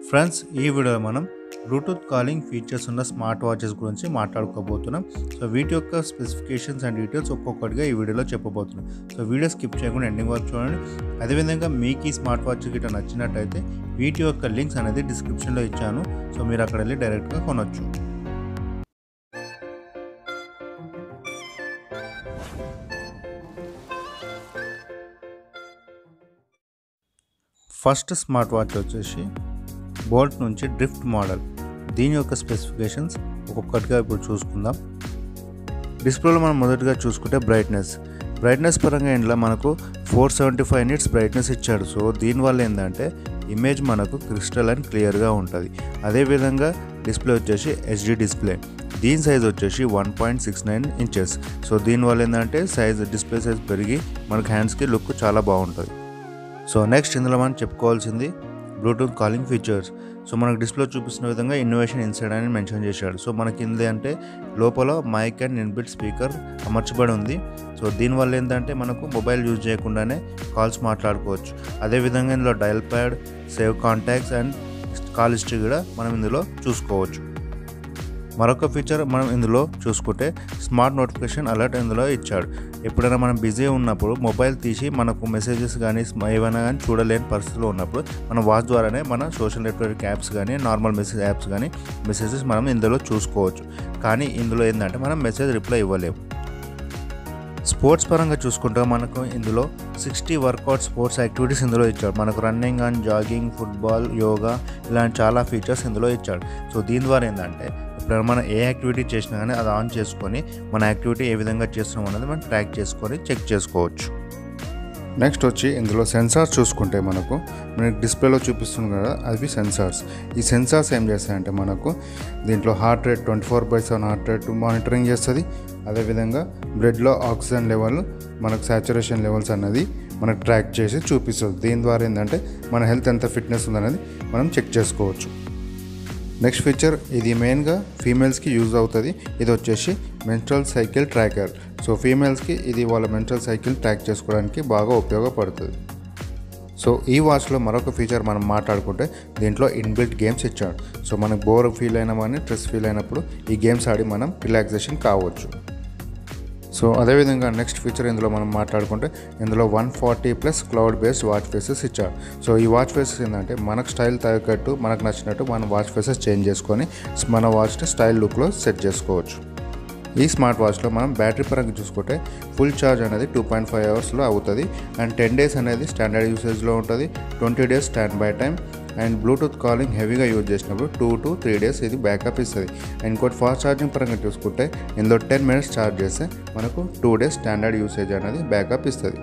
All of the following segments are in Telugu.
ఫ్రెండ్స్ ఈ వీడియోలో మనం బ్లూటూత్ కాలింగ్ ఫీచర్స్ ఉన్న స్మార్ట్ వాచెస్ గురించి మాట్లాడుకోబోతున్నాం సో వీటి యొక్క స్పెసిఫికేషన్స్ అండ్ డీటెయిల్స్ ఒక్కొక్కటిగా ఈ వీడియోలో చెప్పబోతున్నాం సో వీడియో స్కిప్ చేయకుండా ఎండింగ్ వరకు చూడండి అదేవిధంగా మీకు ఈ స్మార్ట్ వాచ్ గిట్ట నచ్చినట్టయితే వీటి యొక్క లింక్స్ అనేది డిస్క్రిప్షన్లో ఇచ్చాను సో మీరు అక్కడ వెళ్ళి డైరెక్ట్గా కొనొచ్చు ఫస్ట్ స్మార్ట్ వాచ్ వచ్చేసి బోల్ట్ నుంచి డ్రిఫ్ట్ మోడల్ దీని యొక్క స్పెసిఫికేషన్స్ ఒక్కొక్కటిగా ఇప్పుడు చూసుకుందాం డిస్ప్లేలో మనం మొదటగా చూసుకుంటే బ్రైట్నెస్ బ్రైట్నెస్ పరంగా ఇంట్లో మనకు four seventy five nits brightness ఇచ్చాడు సో దీనివల్ల ఏంటంటే ఇమేజ్ మనకు క్రిస్టల్ అండ్ క్లియర్గా ఉంటుంది అదేవిధంగా డిస్ప్లే వచ్చేసి హెచ్డి డిస్ప్లే దీని సైజ్ వచ్చేసి one point six nine inches so దీనివల్ల ఏంటంటే సైజ్ డిస్ప్లే సైజ్ పెరిగి మనకు హ్యాండ్స్కి లుక్ చాలా బాగుంటుంది సో నెక్స్ట్ ఇందులో మనం చెప్పుకోవాల్సింది బ్లూటూత్ కాలింగ్ ఫీచర్స్ సో మనకు డిస్ప్లే చూపిస్తున్న విధంగా ఇన్నోవేషన్ ఇన్సైడ్ అని మెన్షన్ చేశాడు సో మనకి ఇంది అంటే లోపల మైక్ అండ్ ఇన్బిల్ట్ స్పీకర్ అమర్చబడి ఉంది సో దీనివల్ల ఏంటంటే మనకు మొబైల్ యూజ్ చేయకుండానే కాల్స్ మాట్లాడుకోవచ్చు అదేవిధంగా ఇందులో dial pad save contacts and call history కూడా మనం ఇందులో చూసుకోవచ్చు మరొక ఫీచర్ మనం ఇందులో చూసుకుంటే స్మార్ట్ నోటిఫికేషన్ అలర్ట్ ఇందులో ఇచ్చాడు ఎప్పుడైనా మనం బిజీ ఉన్నప్పుడు మొబైల్ తీసి మనకు మెసేజెస్ కానీ ఏమైనా కానీ చూడలేని పరిస్థితిలో ఉన్నప్పుడు మన వాచ్ ద్వారానే మన సోషల్ నెట్వర్క్ యాప్స్ కానీ నార్మల్ మెసేజ్ యాప్స్ కానీ మెసేజెస్ మనం ఇందులో చూసుకోవచ్చు కానీ ఇందులో ఏంటంటే మనం మెసేజ్ రిప్లై ఇవ్వలేము స్పోర్ట్స్ పరంగా చూసుకుంటే మనకు ఇందులో సిక్స్టీ వర్కౌట్ స్పోర్ట్స్ యాక్టివిటీస్ ఇందులో ఇచ్చాడు మనకు running and jogging football yoga ఇలాంటి చాలా ఫీచర్స్ ఇందులో ఇచ్చాడు సో దీని ద్వారా ఏంటంటే ఇప్పుడు మనం ఏ యాక్టివిటీ చేసినా కానీ అది ఆన్ చేసుకొని మన యాక్టివిటీ ఏ విధంగా చేస్తున్నాం అనేది మనం ట్రాక్ చేసుకొని చెక్ చేసుకోవచ్చు నెక్స్ట్ వచ్చి ఇందులో సెన్సార్స్ చూసుకుంటే మనకు మనకి డిస్ప్లేలో చూపిస్తుంది కదా అవి సెన్సార్స్ ఈ సెన్సార్స్ ఏం చేస్తాయంటే మనకు దీంట్లో heart rate twenty four by seven heart rate monitoring చేస్తుంది అదేవిధంగా బ్లడ్లో ఆక్సిజన్ లెవెల్ మనకు సాచురేషన్ లెవెల్స్ అన్నది మనకు ట్రాక్ చేసి చూపిస్తుంది దీని ద్వారా ఏంటంటే మన హెల్త్ ఎంత ఫిట్నెస్ ఉందనేది మనం చెక్ చేసుకోవచ్చు నెక్స్ట్ ఫీచర్ ఇది మెయిన్గా ఫీమేల్స్కి యూజ్ అవుతుంది ఇది వచ్చేసి మెంస్ట్రల్ సైకిల్ ట్రాకర్ సో ఫీమేల్స్కి ఇది వాళ్ళ మెంస్ట్రల్ సైకిల్ ట్రాక్ చేసుకోవడానికి బాగా ఉపయోగపడుతుంది సో ఈ వాచ్లో మరొక ఫీచర్ మనం మాట్లాడుకుంటే దీంట్లో ఇన్బిల్ట్ గేమ్స్ ఇచ్చాడు సో మనకు బోర్ ఫీల్ అయినా కానీ స్ట్రెస్ ఫీల్ అయినప్పుడు ఈ గేమ్స్ ఆడి మనం రిలాక్సేషన్ కావచ్చు సో అదేవిధంగా నెక్స్ట్ ఫీచర్ ఇందులో మనం మాట్లాడుకుంటే ఇందులో one forty plus cloud based watch faces ఇచ్చారు సో ఈ వాచ్ ఫేసెస్ ఏంటంటే మనకు స్టైల్ తగ్గట్టు మనకు నచ్చినట్టు మనం వాచ్ ఫేసెస్ చేంజ్ చేసుకొని మన వాచ్ని స్టైల్ లుక్లో సెట్ చేసుకోవచ్చు ఈ స్మార్ట్ వాచ్లో మనం బ్యాటరీ పరంగా చూసుకుంటే ఫుల్ ఛార్జ్ అనేది టూ పాయింట్ ఫైవ్ అవర్స్లో అవుతుంది అండ్ టెన్ డేస్ అనేది స్టాండర్డ్ యూసేజ్లో ఉంటుంది twenty days standby time and Bluetooth calling హెవీగా యూజ్ చేసినప్పుడు టూ టు త్రీ డేస్ ఇది బ్యాకప్ ఇస్తుంది అండ్ ఇంకోటి ఫాస్ట్ ఛార్జింగ్ పరంగా చూసుకుంటే ఇందులో టెన్ మినిట్స్ ఛార్జ్ చేస్తే మనకు టూ డేస్ స్టాండర్డ్ యూసేజ్ అనేది బ్యాకప్ ఇస్తుంది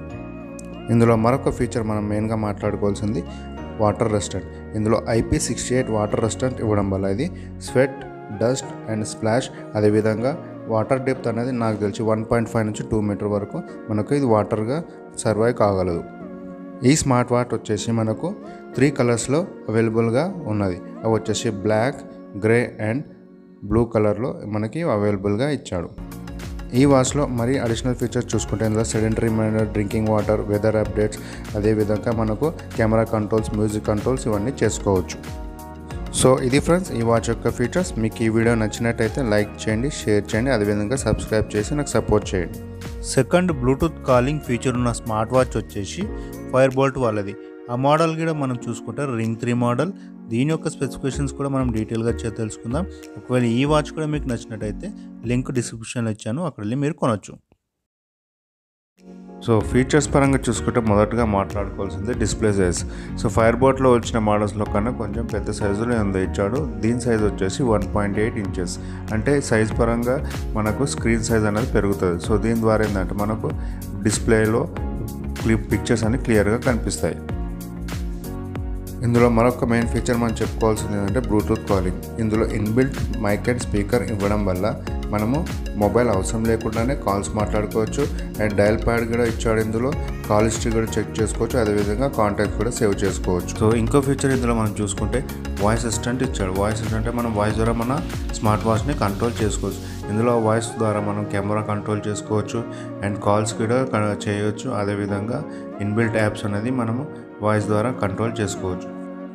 ఇందులో మరొక ఫీచర్ మనం మెయిన్గా మాట్లాడుకోవాల్సింది వాటర్ రెస్టెంట్ ఇందులో IP sixty eight water resistant ఇవ్వడం వల్ల ఇది స్వెట్ డస్ట్ అండ్ స్ప్లాష్ అదేవిధంగా వాటర్ డెప్త్ అనేది నాకు తెలిసి వన్ పాయింట్ ఫైవ్ నుంచి టూ మీటర్ వరకు మనకు ఇది వాటర్గా సర్వైవ్ కాగలదు ఈ స్మార్ట్ వాచ్ వచ్చేసి మనకు త్రీ కలర్స్లో అవైలబుల్గా ఉన్నది అవి వచ్చేసి బ్లాక్ గ్రే అండ్ బ్లూ కలర్లో మనకి అవైలబుల్గా ఇచ్చాడు ఈ వాచ్లో మరి అడిషనల్ ఫీచర్స్ చూసుకుంటే ఇందులో sedentary reminder drinking water weather updates అదేవిధంగా మనకు కెమెరా కంట్రోల్స్ మ్యూజిక్ కంట్రోల్స్ ఇవన్నీ చేసుకోవచ్చు సో ఇది ఫ్రెండ్స్ ఈ వాచ్ యొక్క ఫీచర్స్ మీకు ఈ వీడియో నచ్చినట్టయితే లైక్ చేయండి షేర్ చేయండి అదేవిధంగా సబ్స్క్రైబ్ చేసి నాకు సపోర్ట్ చేయండి సెకండ్ బ్లూటూత్ కాలింగ్ ఫీచర్ ఉన్న స్మార్ట్ వాచ్ వచ్చేసి ఫైర్ బోల్ట్ వాళ్ళది ఆ మోడల్ కూడా మనం చూసుకుంటే రింగ్ త్రీ మోడల్ దీని యొక్క స్పెసిఫికేషన్స్ కూడా మనం డీటెయిల్గా తెలుసుకుందాం ఒకవేళ ఈ వాచ్ కూడా మీకు నచ్చినట్టయితే లింక్ డిస్క్రిప్షన్లో ఇచ్చాను అక్కడ వెళ్ళి మీరు కొనవచ్చు సో ఫీచర్స్ పరంగా చూసుకుంటే మొదటగా మాట్లాడుకోవాల్సింది డిస్ప్లే సైజ్ సో ఫైర్ బోట్లో వచ్చిన మోడల్స్లో కన్నా కొంచెం పెద్ద సైజులో ఎంతో ఇచ్చాడు దీని సైజ్ వచ్చేసి వన్ పాయింట్ ఎయిట్ ఇంచెస్ అంటే సైజ్ పరంగా మనకు స్క్రీన్ సైజ్ అనేది పెరుగుతుంది సో దీని ద్వారా ఏంటంటే మనకు డిస్ప్లేలో క్లిప్ పిక్చర్స్ అన్ని క్లియర్గా కనిపిస్తాయి ఇందులో మరొక మెయిన్ ఫీచర్ మనం చెప్పుకోవాల్సింది ఏంటంటే బ్లూటూత్ కాలింగ్ ఇందులో ఇన్బిల్ట్ మైక్ అండ్ స్పీకర్ ఇవ్వడం వల్ల మనము మొబైల్ అవసరం లేకుండానే కాల్స్ మాట్లాడుకోవచ్చు అండ్ డయల్ ప్యాడ్ కూడా ఇచ్చాడు ఇందులో కాల్ హిస్టరీ కూడా చెక్ చేసుకోవచ్చు అదేవిధంగా కాంటాక్ట్ కూడా సేవ్ చేసుకోవచ్చు సో ఇంకో ఫీచర్ ఇందులో మనం చూసుకుంటే వాయిస్ అసిస్టెంట్ ఇచ్చాడు వాయిస్ అసిస్టెంట్ మనం వాయిస్ ద్వారా మన స్మార్ట్ వాచ్ని కంట్రోల్ చేసుకోవచ్చు ఇందులో వాయిస్ ద్వారా మనం కెమెరా కంట్రోల్ చేసుకోవచ్చు అండ్ కాల్స్ కూడా క- చేయవచ్చు అదేవిధంగా ఇన్బిల్ట్ యాప్స్ అనేది మనము వాయిస్ ద్వారా కంట్రోల్ చేసుకోవచ్చు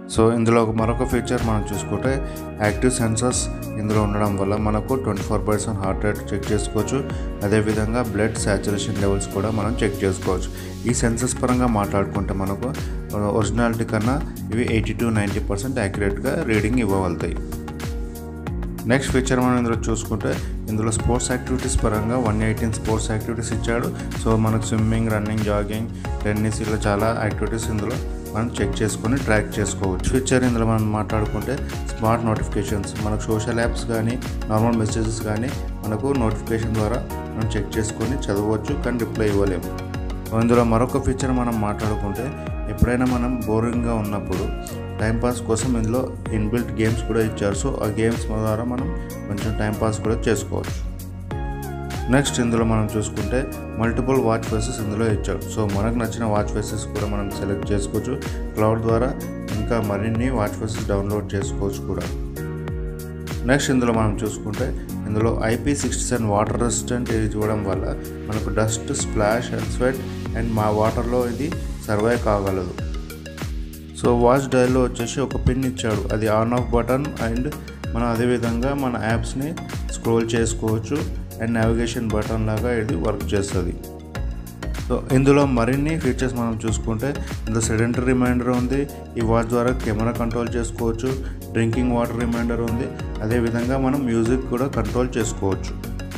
సో ఇందులో ఒక మరొక ఫీచర్ మనం చూసుకుంటే యాక్టివ్ సెన్సర్స్ ఇందులో ఉండడం వల్ల మనకు twenty four by seven heart rate check చేసుకోవచ్చు అదేవిధంగా బ్లడ్ సాచురేషన్ లెవెల్స్ కూడా మనం చెక్ చేసుకోవచ్చు ఈ సెన్సర్స్ పరంగా మాట్లాడుకుంటే మనకు ఒరిజినాలిటీ కన్నా ఇవి ఎయిటీ టు నైంటీ పర్సెంట్ యాక్యురేట్గా రీడింగ్ ఇవ్వగలుగుతాయి నెక్స్ట్ ఫీచర్ మనం ఇందులో చూసుకుంటే ఇందులో స్పోర్ట్స్ యాక్టివిటీస్ పరంగా వన్ ఎయిటీన్ స్పోర్ట్స్ యాక్టివిటీస్ ఇచ్చాడు సో మనకు స్విమ్మింగ్ రన్నింగ్ జాగింగ్ టెన్నిస్ ఇలా చాలా యాక్టివిటీస్ ఇందులో మనం చెక్ చేసుకొని ట్రాక్ చేసుకోవచ్చు ఫీచర్ ఇందులో మనం మాట్లాడుకుంటే స్మార్ట్ నోటిఫికేషన్స్ మనకు సోషల్ యాప్స్ కానీ నార్మల్ మెసేజెస్ కానీ మనకు నోటిఫికేషన్ ద్వారా మనం చెక్ చేసుకొని చదవచ్చు కానీ రిప్లై ఇవ్వలేము ఇందులో మరొక ఫీచర్ మనం మాట్లాడుకుంటే ఎప్పుడైనా మనం బోరింగ్గా ఉన్నప్పుడు టైంపాస్ కోసం ఇందులో ఇన్బిల్ట్ గేమ్స్ కూడా ఇచ్చారు సో ఆ గేమ్స్ ద్వారా మనం కొంచెం టైంపాస్ కూడా చేసుకోవచ్చు నెక్స్ట్ ఇందులో మనం చూసుకుంటే మల్టిపుల్ వాచ్ ఫేసెస్ ఇందులో ఇచ్చాడు సో మనకు నచ్చిన వాచ్ ఫేసెస్ కూడా మనం సెలెక్ట్ చేసుకోవచ్చు క్లౌడ్ ద్వారా ఇంకా మరిన్ని వాచ్ ఫేసెస్ డౌన్లోడ్ చేసుకోవచ్చు కూడా నెక్స్ట్ ఇందులో మనం చూసుకుంటే ఇందులో IP sixty seven water resistant ఇది ఇవ్వడం వల్ల మనకు dust splash and sweat and మా వాటర్లో ఇది సర్వైవ్ కాగలదు సో వాచ్ డైల్లో వచ్చేసి ఒక పిన్ ఇచ్చాడు అది ఆన్ ఆఫ్ బటన్ అండ్ మనం అదేవిధంగా మన యాప్స్ని స్క్రోల్ చేసుకోవచ్చు అండ్ నావిగేషన్ బటన్ లాగా ఇది వర్క్ చేస్తుంది సో ఇందులో మరిన్ని ఫీచర్స్ మనం చూసుకుంటే ఇందులో సెడెంటరీ రిమైండర్ ఉంది ఈ వాచ్ ద్వారా కెమెరా కంట్రోల్ చేసుకోవచ్చు డ్రింకింగ్ వాటర్ రిమైండర్ ఉంది అదేవిధంగా మనం మ్యూజిక్ కూడా కంట్రోల్ చేసుకోవచ్చు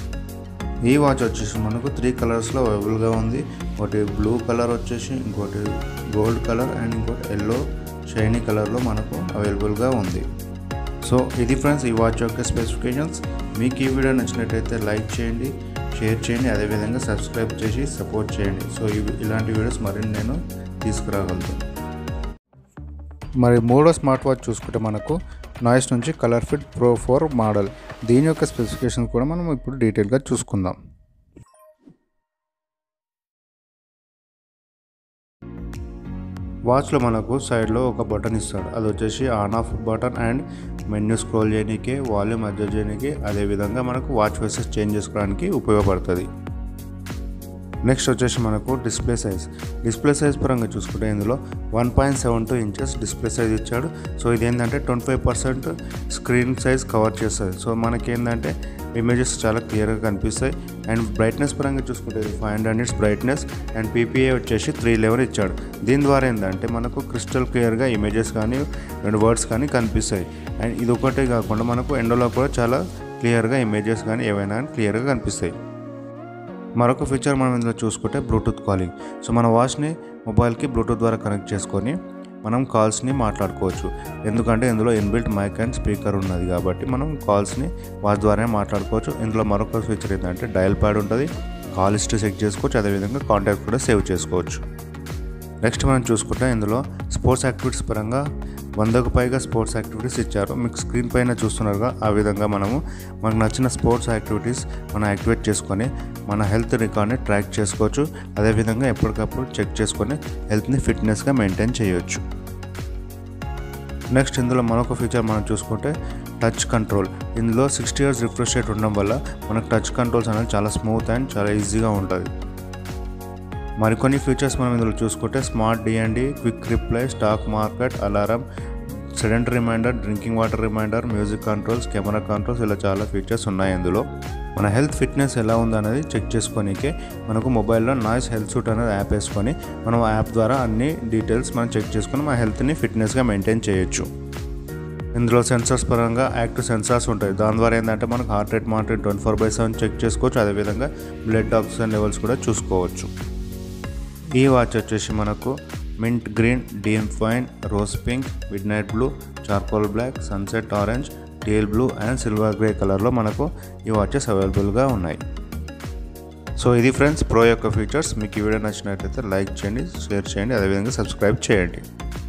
ఈ వాచ్ వచ్చేసి మనకు త్రీ కలర్స్లో అవైలబుల్గా ఉంది ఒకటి బ్లూ కలర్ వచ్చేసి ఇంకోటి గోల్డ్ కలర్ అండ్ ఇంకోటి ఎల్లో షైనీ కలర్లో మనకు అవైలబుల్గా ఉంది సో ఇది ఫ్రెండ్స్ ఈ వాచ్ యొక్క స్పెసిఫికేషన్స్ మీకు ఈ వీడియో నచ్చినట్టయితే లైక్ చేయండి షేర్ చేయండి అదేవిధంగా సబ్స్క్రైబ్ చేసి సపోర్ట్ చేయండి సో ఇవి ఇలాంటి వీడియోస్ మరిన్ని నేను తీసుకురాగలుగుతాను మరి మూడో స్మార్ట్ వాచ్ చూసుకుంటే మనకు నాయిస్ నుంచి ColorFit Pro four model దీని యొక్క స్పెసిఫికేషన్స్ కూడా మనం ఇప్పుడు డీటెయిల్గా చూసుకుందాం వాచ్లో మనకు సైడ్లో ఒక బటన్ ఇస్తాడు అది వచ్చేసి on off button and menu scroll చేయడానికి వాల్యూమ్ అడ్జస్ట్ చేయడానికి అదేవిధంగా మనకు వాచ్ ఫేసెస్ చేంజ్ చేసుకోవడానికి ఉపయోగపడుతుంది నెక్స్ట్ వచ్చేసి మనకు డిస్ప్లే సైజ్ డిస్ప్లే సైజ్ పరంగా చూసుకుంటే ఇందులో one point seven two inches display size ఇచ్చాడు సో ఇది ఏంటంటే twenty five percent screen size cover చేస్తుంది సో మనకి ఏంటంటే ఇమేజెస్ చాలా క్లియర్గా కనిపిస్తాయి అండ్ బ్రైట్నెస్ పరంగా చూసుకుంటే ఇది five hundred nits brightness and PPA వచ్చేసి త్రీ లెవెల్ ఇచ్చాడు దీని ద్వారా ఏంటంటే మనకు క్రిస్టల్ క్లియర్గా ఇమేజెస్ కానీ రెండు వర్డ్స్ కానీ కనిపిస్తాయి అండ్ ఇది ఒకటే కాకుండా మనకు ఎండలో కూడా చాలా క్లియర్గా ఇమేజెస్ కానీ ఏవైనా కానీ క్లియర్గా కనిపిస్తాయి మరొక ఫీచర్ మనం ఇందులో చూసుకుంటే బ్లూటూత్ కాలింగ్ సో మన వాచ్ని మొబైల్కి బ్లూటూత్ ద్వారా కనెక్ట్ చేసుకొని మనం కాల్స్ని మాట్లాడుకోవచ్చు ఎందుకంటే ఇందులో ఇన్బిల్ట్ మైక్ అండ్ స్పీకర్ ఉన్నది కాబట్టి మనం కాల్స్ని వాచ్ ద్వారానే మాట్లాడుకోవచ్చు ఇందులో మరొక ఫీచర్ ఏంటంటే డయల్ ప్యాడ్ ఉంటుంది కాల్ హిస్టరీ చెక్ చేసుకోవచ్చు అదేవిధంగా కాంటాక్ట్ కూడా సేవ్ చేసుకోవచ్చు నెక్స్ట్ మనం చూసుకుంటే ఇందులో స్పోర్ట్స్ యాక్టివిటీస్ పరంగా వందకు పైగా స్పోర్ట్స్ యాక్టివిటీస్ ఇచ్చారు మీకు స్క్రీన్ పైన చూస్తున్నారుగా ఆ విధంగా మనము మనకు నచ్చిన స్పోర్ట్స్ యాక్టివిటీస్ మనం యాక్టివేట్ చేసుకొని మన హెల్త్ రికార్డ్ని ట్రాక్ చేసుకోవచ్చు అదేవిధంగా ఎప్పటికప్పుడు చెక్ చేసుకొని హెల్త్ని ఫిట్నెస్గా మెయింటైన్ చేయొచ్చు నెక్స్ట్ ఇందులో మరొక ఫీచర్ మనం చూసుకుంటే టచ్ కంట్రోల్ ఇందులో సిక్స్టీ ఇయర్స్ రిఫ్రెష్ రేట్ ఉండడం వల్ల మనకు టచ్ కంట్రోల్స్ అనేది చాలా స్మూత్ అండ్ చాలా ఈజీగా ఉంటుంది మరికొన్ని ఫీచర్స్ మనం ఇందులో చూసుకుంటే smart DND quick reply stock market alarm sedentary reminder drinking water reminder music controls camera controls ఇలా చాలా ఫీచర్స్ ఉన్నాయి ఇందులో మన హెల్త్ ఫిట్నెస్ ఎలా ఉందనేది చెక్ చేసుకోనికే మనకు మొబైల్లో నాయిస్ హెల్త్ సూట్ అనేది యాప్ వేసుకొని మనం ఆ యాప్ ద్వారా అన్ని డీటెయిల్స్ మనం చెక్ చేసుకొని మన హెల్త్ని ఫిట్నెస్గా మెయింటైన్ చేయొచ్చు ఇందులో సెన్సర్స్ పరంగా యాక్టివ్ సెన్సార్స్ ఉంటాయి దాని ద్వారా ఏంటంటే మనకు heart rate monitoring twenty four by seven check చేసుకోవచ్చు అదేవిధంగా బ్లడ్ ఆక్సిజన్ లెవెల్స్ కూడా చూసుకోవచ్చు ఈ వాచ్ వచ్చేసి మనకు mint green deep wine rose pink midnight blue charcoal black sunset orange teal blue and silver grey కలర్లో మనకు ఈ వాచెస్ అవైలబుల్గా ఉన్నాయి సో ఇది ఫ్రెండ్స్ ప్రో యొక్క ఫీచర్స్ మీకు ఈ వీడియో నచ్చినట్లయితే లైక్ చేయండి షేర్ చేయండి అదేవిధంగా సబ్స్క్రైబ్ చేయండి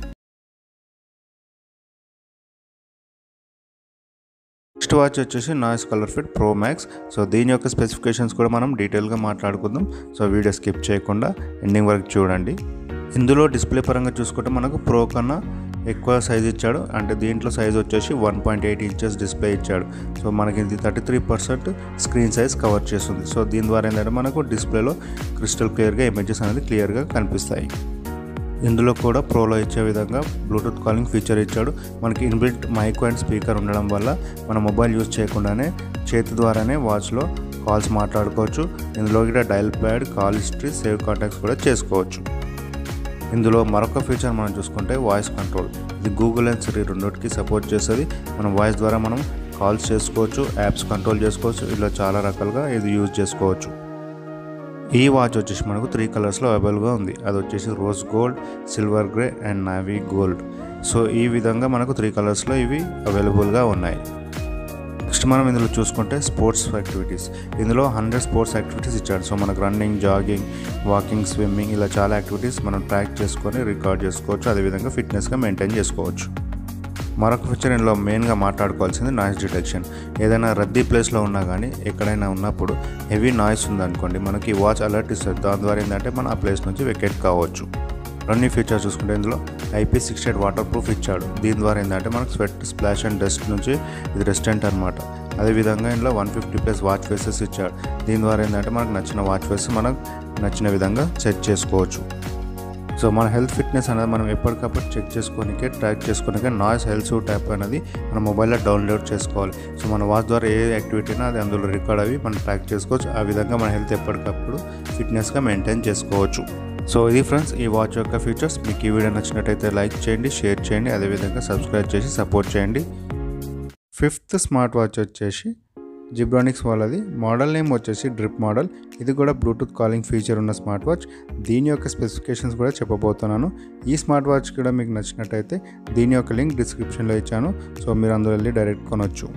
నెక్స్ట్ వాచ్ వచ్చేసి Noise ColorFit pro max so దీని యొక్క స్పెసిఫికేషన్స్ కూడా మనం డీటెయిల్గా మాట్లాడుకుందాం సో వీడియో స్కిప్ చేయకుండా ఎండింగ్ వరకు చూడండి ఇందులో డిస్ప్లే పరంగా చూసుకుంటే మనకు ప్రో కన్నా ఎక్కువ సైజ్ ఇచ్చాడు అంటే దీంట్లో సైజ్ వచ్చేసి one point eight inches display ఇచ్చాడు సో మనకి ఇది thirty three percent screen size cover చేస్తుంది సో దీని ద్వారా ఏంటంటే మనకు డిస్ప్లేలో క్రిస్టల్ క్లియర్గా ఇమేజెస్ అనేది క్లియర్గా కనిపిస్తాయి ఇందులో కూడా ప్రోలో ఇచ్చే విధంగా బ్లూటూత్ కాలింగ్ ఫీచర్ ఇచ్చాడు మనకి ఇన్బిల్ట్ మైక్ అండ్ స్పీకర్ ఉండడం వల్ల మన మొబైల్ యూజ్ చేయకుండానే చేతి ద్వారానే వాచ్లో కాల్స్ మాట్లాడుకోవచ్చు ఇందులో కూడా dial pad call history save contacts కూడా చేసుకోవచ్చు ఇందులో మరొక ఫీచర్ మనం చూసుకుంటే వాయిస్ కంట్రోల్ ఇది గూగుల్ అండ్ సిరి రెండింటికి సపోర్ట్ చేస్తుంది మనం వాయిస్ ద్వారా మనం కాల్స్ చేసుకోవచ్చు యాప్స్ కంట్రోల్ చేసుకోవచ్చు ఇలా చాలా రకాలుగా ఇది యూజ్ చేసుకోవచ్చు ఈ వాచ్ వచ్చేసి మనకు త్రీ కలర్స్లో అవైలబుల్గా ఉంది అది వచ్చేసి rose gold silver grey and navy gold so ఈ విధంగా మనకు త్రీ కలర్స్లో ఇవి అవైలబుల్గా ఉన్నాయి నెక్స్ట్ మనం ఇందులో చూసుకుంటే స్పోర్ట్స్ యాక్టివిటీస్ ఇందులో హండ్రెడ్ స్పోర్ట్స్ యాక్టివిటీస్ ఇచ్చాడు సో మనకు రన్నింగ్ జాగింగ్ వాకింగ్ స్విమ్మింగ్ ఇలా చాలా యాక్టివిటీస్ మనం ట్రాక్ చేసుకొని రికార్డ్ చేసుకోవచ్చు అదేవిధంగా ఫిట్నెస్గా మెయింటైన్ చేసుకోవచ్చు మరొక ఫీచర్ ఇందులో మెయిన్గా మాట్లాడుకోవాల్సింది నాయిస్ డిటెక్షన్ ఏదైనా రద్దీ ప్లేస్లో ఉన్నా కానీ ఎక్కడైనా ఉన్నప్పుడు హెవీ నాయిస్ ఉందనుకోండి మనకి వాచ్ అలర్ట్ ఇస్తుంది దాని ద్వారా ఏంటంటే మనం ఆ ప్లేస్ నుంచి వెకెట్ కావచ్చు రన్నింగ్ ఫీచర్ చూసుకుంటే ఇందులో IP six eight waterproof ఇచ్చాడు దీని ద్వారా ఏంటంటే మనకు స్వెట్ స్ప్లాష్ అండ్ డస్ట్ నుంచి ఇది రెస్టెంట్ అనమాట అదేవిధంగా ఇందులో one fifty plus watch faces ఇచ్చాడు దీని ద్వారా ఏంటంటే మనకు నచ్చిన వాచ్ ఫేస్ మనకు నచ్చిన విధంగా సెట్ చేసుకోవచ్చు సో మన హెల్త్ ఫిట్నెస్ అనేది మనం ఎప్పటికప్పుడు చెక్ చేసుకోనికే ట్రాక్ చేసుకోనికే నాయిస్ హెల్త్ సూట్ యాప్ అనేది మన మొబైల్లో డౌన్లోడ్ చేసుకోవాలి సో మన వాచ్ ద్వారా ఏ యాక్టివిటీ అయినా అది అందులో రికార్డ్ అవి మనం ట్రాక్ చేసుకోవచ్చు ఆ విధంగా మన హెల్త్ ఎప్పటికప్పుడు ఫిట్నెస్గా మెయింటైన్ చేసుకోవచ్చు సో ఇది ఫ్రెండ్స్ ఈ వాచ్ యొక్క ఫీచర్స్ మీకు ఈ వీడియో నచ్చినట్టయితే లైక్ చేయండి షేర్ చేయండి అదేవిధంగా సబ్స్క్రైబ్ చేసి సపోర్ట్ చేయండి ఫిఫ్త్ స్మార్ట్ వాచ్ వచ్చేసి జిబ్రానిక్స్ వాళ్ళది మోడల్ నేమ్ వచ్చేసి డ్రిప్ మోడల్ ఇది కూడా బ్లూటూత్ కాలింగ్ ఫీచర్ ఉన్న స్మార్ట్ వాచ్ దీని యొక్క స్పెసిఫికేషన్స్ కూడా చెప్పబోతున్నాను ఈ స్మార్ట్ వాచ్ కూడా మీకు నచ్చినట్టయితే దీని యొక్క లింక్ డిస్క్రిప్షన్లో ఇచ్చాను సో మీరు అందులో వెళ్ళి డైరెక్ట్ కొనవచ్చు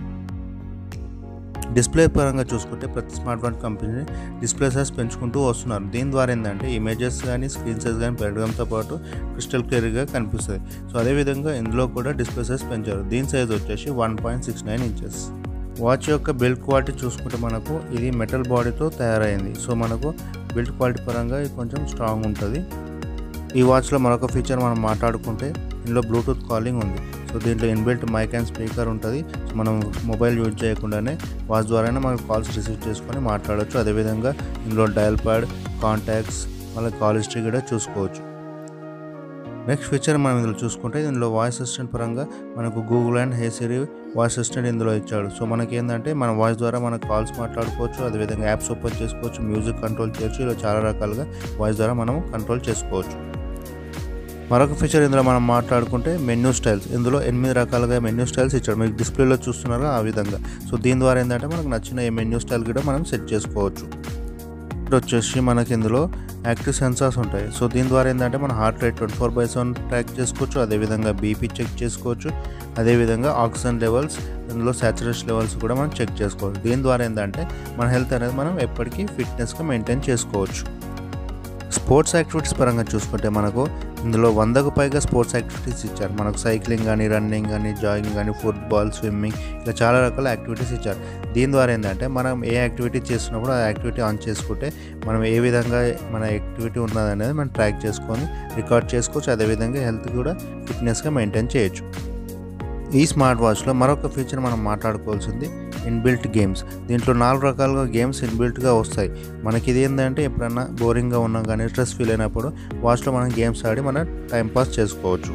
డిస్ప్లే పరంగా చూసుకుంటే ప్రతి smart watch company display size పెంచుకుంటూ వస్తున్నారు దీని ద్వారా ఏంటంటే ఇమేజెస్ కానీ స్క్రీన్ సైజ్ కానీ పెరగడంతో పాటు క్రిస్టల్ క్లియర్గా కనిపిస్తుంది సో అదేవిధంగా ఇందులో కూడా డిస్ప్లే సైజ్ పెంచారు దీని సైజ్ వచ్చేసి one point six nine inches watch యొక్క బిల్డ్ క్వాలిటీ చూసుకుంటే మనకు ఇది మెటల్ బాడీతో తయారైంది సో మనకు బిల్డ్ క్వాలిటీ పరంగా ఇది కొంచెం స్ట్రాంగ్ ఉంటుంది ఈ వాచ్లో మరొక ఫీచర్ మనం మాట్లాడుకుంటే ఇందులో బ్లూటూత్ కాలింగ్ ఉంది సో దీంట్లో ఇన్బిల్ట్ మైక్ అండ్ స్పీకర్ ఉంటుంది సో మనం మొబైల్ యూజ్ చేయకుండానే వాచ్ ద్వారానే మనం కాల్స్ రిసీవ్ చేసుకొని మాట్లాడవచ్చు అదేవిధంగా ఇందులో డయల్ ప్యాడ్ కాంటాక్ట్స్ మళ్ళీ కాల్ హిస్టరీ కూడా చూసుకోవచ్చు నెక్స్ట్ ఫీచర్ మనం ఇందులో చూసుకుంటే ఇందులో వాయిస్ అసిస్టెంట్ పరంగా మనకు Google and hey Siri voice assistant ఇందులో ఇచ్చాడు సో మనకి ఏంటంటే మన వాయిస్ ద్వారా మన కాల్స్ మాట్లాడుకోవచ్చు అదేవిధంగా యాప్స్ ఓపెన్ చేసుకోవచ్చు మ్యూజిక్ కంట్రోల్ చేయొచ్చు ఇలా చాలా రకాలుగా వాయిస్ ద్వారా మనం కంట్రోల్ చేసుకోవచ్చు మరొక ఫీచర్ ఇందులో మనం మాట్లాడుకుంటే మెన్యూ స్టైల్స్ ఇందులో ఎనిమిది రకాలుగా మెన్యూ స్టైల్స్ ఇచ్చాడు మీకు డిస్ప్లేలో చూస్తున్నారో ఆ విధంగా సో దీని ద్వారా ఏంటంటే మనకు నచ్చిన ఏ మెన్యూ స్టైల్ కూడా మనం సెట్ చేసుకోవచ్చు ఇప్పుడు వచ్చేసి మనకి ఇందులో యాక్టివ్ సెన్సార్స్ ఉంటాయి సో దీని ద్వారా ఏంటంటే మన heart rate twenty four by seven track చేసుకోవచ్చు అదేవిధంగా బీపీ చెక్ చేసుకోవచ్చు అదేవిధంగా ఆక్సిజన్ లెవెల్స్ ఇందులో సాచురేషన్ లెవెల్స్ కూడా మనం చెక్ చేసుకోవచ్చు దీని ద్వారా ఏంటంటే మన హెల్త్ అనేది మనం ఎప్పటికీ ఫిట్నెస్గా మెయింటైన్ చేసుకోవచ్చు స్పోర్ట్స్ యాక్టివిటీస్ పరంగా చూసుకుంటే మనకు ఇందులో వందకు పైగా స్పోర్ట్స్ యాక్టివిటీస్ ఇచ్చారు మనకు సైక్లింగ్ కానీ రన్నింగ్ కానీ జాగింగ్ కానీ ఫుట్బాల్ స్విమ్మింగ్ ఇలా చాలా రకాల యాక్టివిటీస్ ఇచ్చారు దీని ద్వారా ఏంటంటే మనం ఏ యాక్టివిటీ చేస్తున్నప్పుడు ఆ యాక్టివిటీ ఆన్ చేసుకుంటే మనం ఏ విధంగా మన యాక్టివిటీ ఉన్నది అనేది మనం ట్రాక్ చేసుకొని రికార్డ్ చేసుకోవచ్చు అదేవిధంగా హెల్త్ కూడా ఫిట్నెస్గా మెయింటైన్ చేయొచ్చు ఈ స్మార్ట్ వాచ్లో మరొక ఫీచర్ మనం మాట్లాడుకోవాల్సింది ఇన్బిల్ట్ గేమ్స్ దీంట్లో నాలుగు రకాలుగా గేమ్స్ ఇన్బిల్ట్గా వస్తాయి మనకి ఇది ఏంటంటే ఎప్పుడన్నా బోరింగ్గా ఉన్నా కానీ స్ట్రెస్ ఫీల్ అయినప్పుడు వాచ్లో మనం గేమ్స్ ఆడి మనం టైంపాస్ చేసుకోవచ్చు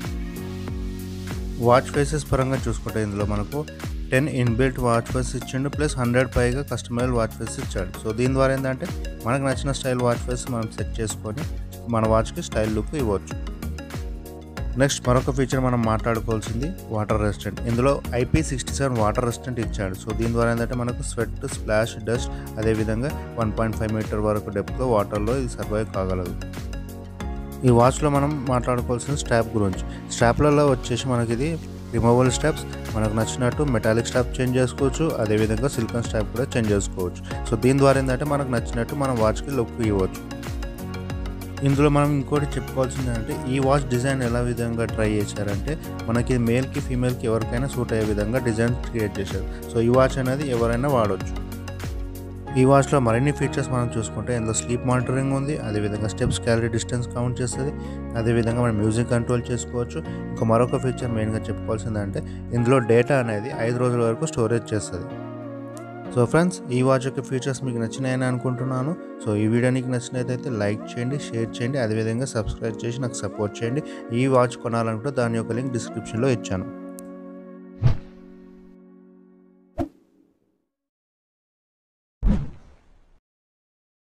వాచ్ ఫేసెస్ పరంగా చూసుకుంటే ఇందులో మనకు టెన్ ఇన్బిల్ట్ వాచ్ ఫేస్ ఇచ్చిండు ప్లస్ హండ్రెడ్ పైగా కస్టమైజ్ వాచ్ ఫేస్ ఇచ్చాడు సో దీని ద్వారా ఏంటంటే మనకు నచ్చిన స్టైల్ వాచ్ ఫేస్ మనం సెట్ చేసుకొని మన వాచ్కి స్టైల్ లుక్ ఇవ్వచ్చు నెక్స్ట్ మరొక ఫీచర్ మనం మాట్లాడుకోవాల్సింది వాటర్ రెసిస్టెంట్ ఇందులో IP sixty seven water resistant ఇచ్చాడు సో దీని ద్వారా ఏంటంటే మనకు స్వెట్ స్ప్లాష్ డస్ట్ అదేవిధంగా వన్ పాయింట్ ఫైవ్ మీటర్ వరకు డెప్త్లో వాటర్లో ఇది సర్వైవ్ కాగలదు ఈ వాచ్లో మనం మాట్లాడుకోవాల్సిన స్ట్రాప్ గురించి స్ట్రాప్లలో వచ్చేసి మనకి ఇది రిమూవల్ స్ట్రాప్స్ మనకు నచ్చినట్టు మెటాలిక్ స్ట్రాప్ చేంజ్ చేసుకోవచ్చు అదేవిధంగా సిలికాన్ స్ట్రాప్ కూడా చేంజ్ చేసుకోవచ్చు సో దీని ద్వారా ఏంటంటే మనకు నచ్చినట్టు మనం వాచ్కి లుక్ ఇవ్వచ్చు ఇందులో మనం ఇంకోటి చెప్పుకోవాల్సింది అంటే ఈ వాచ్ డిజైన్ ఎలా విధంగా ట్రై చేశారంటే మనకి మేల్కి ఫీమేల్కి ఎవరికైనా సూట్ అయ్యే విధంగా డిజైన్ క్రియేట్ చేశారు సో ఈ వాచ్ అనేది ఎవరైనా వాడవచ్చు ఈ వాచ్లో మరిన్ని ఫీచర్స్ మనం చూసుకుంటే ఇందులో స్లీప్ మానిటరింగ్ ఉంది అదేవిధంగా స్టెప్స్ క్యాలరీ డిస్టెన్స్ కౌంట్ చేస్తుంది అదేవిధంగా మనం మ్యూజిక్ కంట్రోల్ చేసుకోవచ్చు ఇంకా మరొక ఫీచర్ మెయిన్గా చెప్పుకోవాల్సిందంటే ఇందులో డేటా అనేది ఐదు రోజుల వరకు స్టోరేజ్ చేస్తుంది సో ఫ్రెండ్స్ ఈ వాచ్ యొక్క ఫీచర్స్ మీకు నచ్చినాయని అనుకుంటున్నాను సో ఈ వీడియో మీకు నచ్చినట్లయితే లైక్ చేయండి షేర్ చేయండి అదేవిధంగా సబ్స్క్రైబ్ చేసి నాకు సపోర్ట్ చేయండి ఈ వాచ్ కొనాలనుకుంటే దాని యొక్క లింక్ డిస్క్రిప్షన్లో ఇచ్చాను